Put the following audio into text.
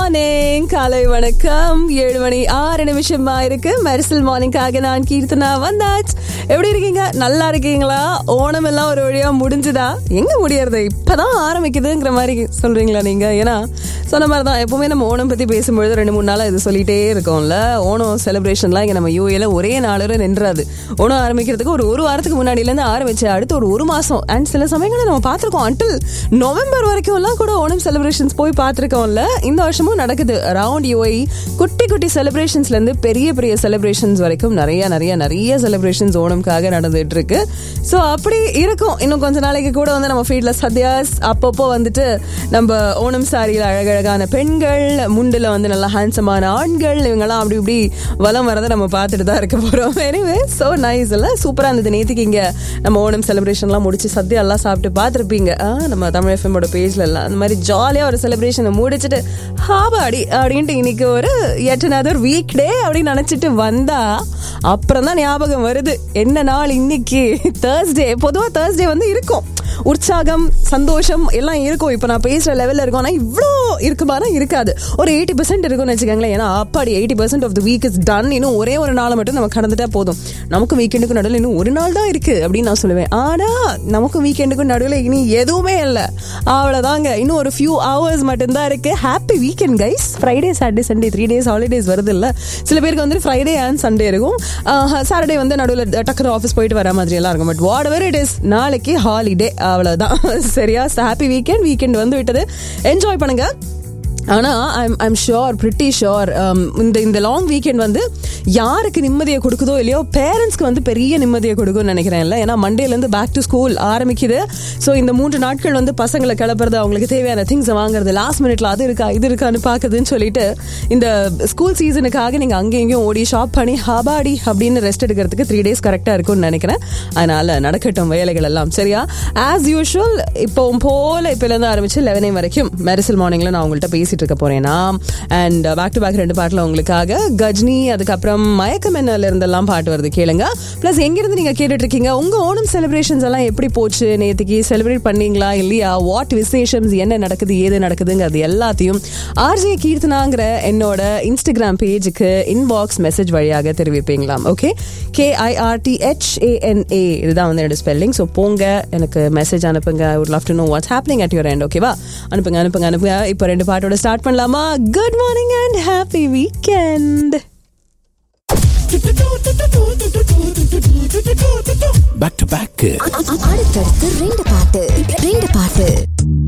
morning காலை வணக்கம் ஏழு மணி ஆறு நிமிஷமா இருக்கு மெரிசல் மார்னிங்காக நான் கீர்த்தனா வந்தாச்சு எப்படி இருக்கீங்க நல்லா இருக்கீங்களா ஓணம் எல்லாம் ஒரு வழியா முடிஞ்சுதா எங்க முடியறது இப்பதான் ஆரம்பிக்குதுங்கிற மாதிரி சொல்றீங்களா நீங்க ஏன்னா சொன்ன மாதிரி தான் எப்பவுமே நம்ம ஓணம் பத்தி பேசும்பொழுது ரெண்டு மூணு நாளா இது சொல்லிட்டே இருக்கோம்ல ஓணம் செலிப்ரேஷன்லாம் இங்க நம்ம யூஏல ஒரே நாளோட நின்றாது ஓணம் ஆரம்பிக்கிறதுக்கு ஒரு ஒரு வாரத்துக்கு முன்னாடில இருந்து ஆரம்பிச்சு அடுத்து ஒரு ஒரு மாசம் அண்ட் சில சமயங்களில் நம்ம பார்த்திருக்கோம் அன்டில் நவம்பர் வரைக்கும் எல்லாம் கூட ஓணம் செலிப்ரேஷன்ஸ் போய் பார்த்திருக்கோம்ல இந்த வருஷமும் நடக்குது அரவுண்ட் யூஐ குட்டி குட்டி செலிப்ரேஷன்ஸ்ல இருந்து பெரிய பெரிய செலிப்ரேஷன்ஸ் வரைக்கும் நிறைய நிறைய நிறைய செலிப்ரேஷன்ஸ் ஓணம்காக நடந்துட்டு இருக்கு ஸோ அப்படி இருக்கும் இன்னும் கொஞ்ச நாளைக்கு கூட வந்து நம்ம ஃபீல்ட்ல சத்யாஸ் அப்பப்போ வந்துட்டு நம்ம ஓணம் சாரியில் அழகழகான பெண்கள் முண்டுல வந்து நல்லா ஹேண்ட்ஸமான ஆண்கள் இவங்கெல்லாம் அப்படி இப்படி வலம் வரதை நம்ம பார்த்துட்டு தான் இருக்க போறோம் எனிவே ஸோ நைஸ் இல்ல சூப்பரா இருந்தது நேற்றுக்கு இங்க நம்ம ஓணம் செலிப்ரேஷன்லாம் முடிச்சு சத்யா எல்லாம் சாப்பிட்டு பார்த்துருப்பீங்க நம்ம தமிழ் எஃப்எம்மோட பேஜ்ல எல்லாம் அந்த மாதிரி ஜாலியா ஒரு செலிப்ரேஷனை முடிச்சுட்டு ஹாபாடி அப்படின்ட்டு இன்னைக்கு ஒரு எட் அனதர் வீக் டே அப்படின்னு நினைச்சிட்டு வந்தா அப்புறம் தான் ஞாபகம் வருது என்ன நாள் இன்னைக்கு தேர்ஸ்டே பொதுவாக தேர்ஸ்டே வந்து இருக்கும் உற்சாகம் சந்தோஷம் எல்லாம் இருக்கும் இப்போ நான் பேசுற லெவலில் இருக்கும் ஆனால் இவ்வளோ இருக்குமானா இருக்காது ஒரு எயிட்டி பர்சன்ட் இருக்கும்னு வச்சுக்கோங்களேன் ஏன்னா அப்பாடி eighty percent of the week is done இன்னும் ஒரே ஒரு நாளை மட்டும் நம்ம கடந்துட்டா போதும் நமக்கு வீக்கெண்டுக்கும் நடுவில் இன்னும் ஒரு நாள் தான் இருக்கு அப்படின்னு நான் சொல்லுவேன் ஆனால் நமக்கும் வீக்கெண்டுக்கும் நடுவில் இனி எதுவுமே இல்லை அவ்வளோதாங்க இன்னும் ஒரு ஃபியூ ஹவர்ஸ் மட்டும்தான் இருக்கு happy weekend guys Friday Saturday Sunday three days holidays வருது இல்லை சில பேருக்கு வந்து ஃப்ரைடே அண்ட் சண்டே இருக்கும் சாட்டர்டே வந்து நடுவில் டக்குனு ஆஃபீஸ் போயிட்டு வர மாதிரி எல்லாம் இருக்கும் but whatever it is நாளைக்கு ஹாலிடே அவ்வளோதான் சரியா ஹாப்பி வீக்கெண்ட் வீக்கெண்ட் வந்து விட்டது என்ஜாய் பண்ணுங்க ஆனால் I'm I'm sure pretty sure இந்த இந்த லாங் வீக்கெண்ட் வந்து யாருக்கு நிம்மதியை கொடுக்குதோ இல்லையோ பேரண்ட்ஸ்க்கு வந்து பெரிய நிம்மதியை கொடுக்கும்னு நினைக்கிறேன் இல்லை ஏன்னா மண்டேலேருந்து பேக் டு ஸ்கூல் ஆரம்பிக்குது ஸோ இந்த மூன்று நாட்கள் வந்து பசங்களை கிளப்புறது அவங்களுக்கு தேவையான திங்ஸை வாங்குறது லாஸ்ட் மினிட்ல அது இருக்கா இது இருக்கான்னு பார்க்குதுன்னு சொல்லிட்டு இந்த ஸ்கூல் சீசனுக்காக நீங்கள் அங்கேயும் இங்கேயும் ஓடி ஷாப் பண்ணி ஹபாடி அப்படின்னு ரெஸ்ட் எடுக்கிறதுக்கு த்ரீ டேஸ் கரெக்டாக இருக்கும்னு நினைக்கிறேன் அதனால நடக்கட்டும் வேலைகள் எல்லாம் சரியா ஆஸ் யூஷுவல் இப்போ போல இப்போலேருந்து ஆரம்பிச்சு லெவனே வரைக்கும் மெரிசல் மார்னிங்கில் நான் உங்கள்கிட்ட பேசிட்டு இருக்க போறேனா அண்ட் பேக் டு பேக் ரெண்டு பாட்டில் உங்களுக்காக கஜ்னி அதுக்கப்புறம் மயக்கம் என்னல இருந்தெல்லாம் பாட்டு வருது கேளுங்க ப்ளஸ் எங்கிருந்து நீங்க கேட்டுட்டு இருக்கீங்க உங்க ஓணம் செலிப்ரேஷன்ஸ் எல்லாம் எப்படி போச்சு நேற்றுக்கு செலிப்ரேட் பண்ணீங்களா இல்லையா வாட் விசேஷம்ஸ் என்ன நடக்குது ஏது நடக்குதுங்கிறது எல்லாத்தையும் ஆர்ஜே கீர்த்தனாங்கிற என்னோட இன்ஸ்டாகிராம் பேஜுக்கு இன்பாக்ஸ் மெசேஜ் வழியாக தெரிவிப்பீங்களாம் ஓகே கேஐஆர்டி ஹெச்ஏஎன்ஏ இதுதான் வந்து என்னோட ஸ்பெல்லிங் ஸோ போங்க எனக்கு மெசேஜ் அனுப்புங்க would love to know what's happening at your end ஓகேவா அனுப்புங்க அனுப்புங்க அனுப்புங்க இப்போ ரெண்டு பாட்டோட ஸ்டார்ட் பண்ணலாமா good morning and happy weekend back to back அடுத்தடுத்து ரெண்டு பாட்டு ரெண்டு பாட்டு